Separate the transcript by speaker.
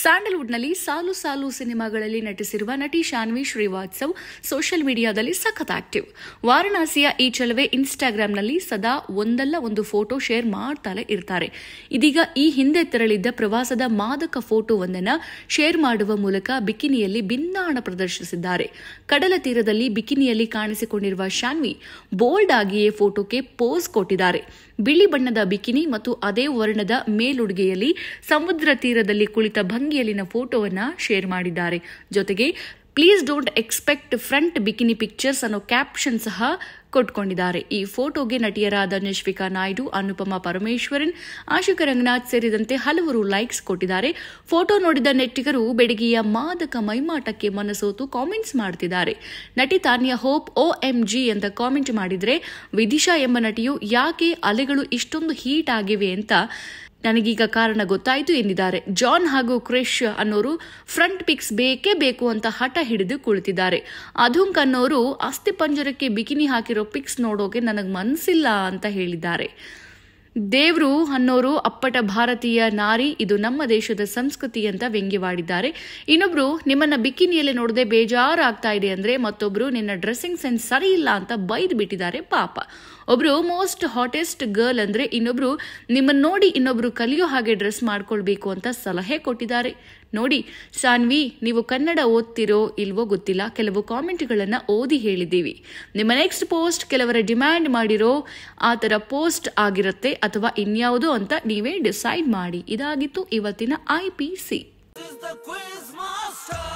Speaker 1: ಸ್ಯಾಂಡಲ್ವುಡ್ನಲ್ಲಿ ಸಾಲು ಸಾಲು ಸಿನಿಮಾಗಳಲ್ಲಿ ನಟಿಸಿರುವ ನಟಿ ಶಾನ್ವಿ ಶ್ರೀವಾತ್ಸವ್ ಸೋಷಿಯಲ್ ಮೀಡಿಯಾದಲ್ಲಿ ಸಖತ್ ಆಕ್ಟಿವ್ ವಾರಣಾಸಿಯ ಈ ಚಲವೆ ಇನ್ಸ್ಟಾಗ್ರಾಂನಲ್ಲಿ ಸದಾ ಒಂದಲ್ಲ ಒಂದು ಫೋಟೋ ಶೇರ್ ಮಾಡ್ತಾನೆ ಇರ್ತಾರೆ ಇದೀಗ ಈ ಹಿಂದೆ ತೆರಳಿದ್ದ ಪ್ರವಾಸದ ಮಾದಕ ಫೋಟೋವೊಂದನ್ನ ಶೇರ್ ಮಾಡುವ ಮೂಲಕ ಬಿಕಿನಿಯಲ್ಲಿ ಭಿನ್ನಾಣ ಪ್ರದರ್ಶಿಸಿದ್ದಾರೆ ಕಡಲ ತೀರದಲ್ಲಿ ಬಿಕಿನಿಯಲ್ಲಿ ಕಾಣಿಸಿಕೊಂಡಿರುವ ಶಾನ್ವಿ ಬೋಲ್ಡ್ ಆಗಿಯೇ ಫೋಟೋಗೆ ಪೋಸ್ ಕೊಟ್ಟಿದ್ದಾರೆ ಬಿಳಿ ಬಣ್ಣದ ಬಿಕಿನಿ ಮತ್ತು ಅದೇ ವರ್ಣದ ಮೇಲುಡುಗೆಯಲ್ಲಿ ಸಮುದ್ರ ತೀರದಲ್ಲಿ ಕುಳಿತ ಭಂಗಿಯಲ್ಲಿನ ಫೋಟೋವನ್ನ ಶೇರ್ ಮಾಡಿದ್ದಾರೆ ಜೊತೆಗೆ please don't expect front bikini pictures ಅನ್ನೋ ಕ್ಯಾಪ್ಷನ್ ಸಹ ಕೊಟ್ಕೊಂಡಿದ್ದಾರೆ ಈ ಫೋಟೋಗೆ ನಟಿಯರಾದ ನಿಶ್ವಿಕಾ ನಾಯ್ಡು ಅನುಪಮಾ ಪರಮೇಶ್ವರನ್ ಆಶಿಕ ರಂಗನಾಥ್ ಸೇರಿದಂತೆ ಹಲವರು ಲೈಕ್ಸ್ ಕೊಟ್ಟಿದ್ದಾರೆ ಫೋಟೋ ನೋಡಿದ ನೆಟ್ಟಿಗರು ಬೆಡಗಿಯ ಮಾದಕ ಮೈಮಾಟಕ್ಕೆ ಮನಸೋತು ಕಾಮೆಂಟ್ಸ್ ಮಾಡ್ತಿದ್ದಾರೆ ನಟಿ Tanya Hope O M G ಅಂತ ಕಾಮೆಂಟ್ ಮಾಡಿದ್ರೆ ವಿದಿಶಾ ಎಂಬ ನಟಿಯು ಯಾಕೆ ಅಲೆಗಳು ಇಷ್ಟೊಂದು ಹೀಟ್ ಆಗಿವೆ ಅಂತ ನನಗೀಗ ಕಾರಣ ಗೊತ್ತಾಯಿತು ಎಂದಿದ್ದಾರೆ ಜಾನ್ ಹಾಗೂ ಕ್ರಿಶ್ ಅನ್ನೋರು ಫ್ರಂಟ್ ಪಿಕ್ಸ್ ಬೇಕೇ ಬೇಕು ಅಂತ ಹಠ ಹಿಡಿದು ಕುಳಿತಿದ್ದಾರೆ ಅಧುಂಕ್ ಅನ್ನೋರು ಅಸ್ಥಿಪಂಜರಕ್ಕೆ ಬಿಕಿನಿ ಹಾಕಿರೋ ಪಿಕ್ಸ್ ನೋಡೋಕೆ ನನಗೆ ಮನಸ್ಸಿಲ್ಲ ಅಂತ ಹೇಳಿದ್ದಾರೆ ದೇವ್ರು ಅನ್ನೋರು ಅಪ್ಪಟ ಭಾರತೀಯ ನಾರಿ ಇದು ನಮ್ಮ ದೇಶದ ಸಂಸ್ಕೃತಿ ಅಂತ ವ್ಯಂಗ್ಯವಾಡಿದ್ದಾರೆ ಇನ್ನೊಬ್ರು ನಿಮ್ಮನ್ನ ಬಿಕಿನಿಯಲ್ಲಿ ನೋಡದೆ ಬೇಜಾರಾಗ್ತಾ ಇದೆ ಅಂದ್ರೆ ಮತ್ತೊಬ್ರು ನಿನ್ನ ಡ್ರೆಸ್ಸಿಂಗ್ ಸೆನ್ಸ್ ಸರಿ ಇಲ್ಲ ಅಂತ ಬೈದ್ ಬಿಟ್ಟಿದ್ದಾರೆ ಪಾಪ ಒಬ್ರು ಮೋಸ್ಟ್ ಹಾಟೆಸ್ಟ್ ಗರ್ಲ್ ಅಂದ್ರೆ ಇನ್ನೊಬ್ರು ನಿಮ್ಮನ್ನ ನೋಡಿ ಇನ್ನೊಬ್ರು ಕಲಿಯೋ ಹಾಗೆ ಡ್ರೆಸ್ ಮಾಡ್ಕೊಳ್ಬೇಕು ಅಂತ ಸಲಹೆ ಕೊಟ್ಟಿದ್ದಾರೆ ನೋಡಿ ಸಾನ್ವಿ ನೀವು ಕನ್ನಡ ಓದ್ತಿರೋ ಇಲ್ವೋ ಗೊತ್ತಿಲ್ಲ ಕೆಲವು ಕಾಮೆಂಟ್ಗಳನ್ನ ಓದಿ ಹೇಳಿದ್ದೀವಿ ನಿಮ್ಮ ನೆಕ್ಸ್ಟ್ ಪೋಸ್ಟ್ ಕೆಲವರ ಡಿಮ್ಯಾಂಡ್ ಮಾಡಿರೋ ಆ ಥರ ಪೋಸ್ಟ್ ಆಗಿರುತ್ತೆ ಅಥವಾ ಇನ್ಯಾವುದೋ ಅಂತ ನೀವೇ ಡಿಸೈಡ್ ಮಾಡಿ ಇದಾಗಿತ್ತು ಇವತ್ತಿನ I P C
Speaker 2: is the quiz master.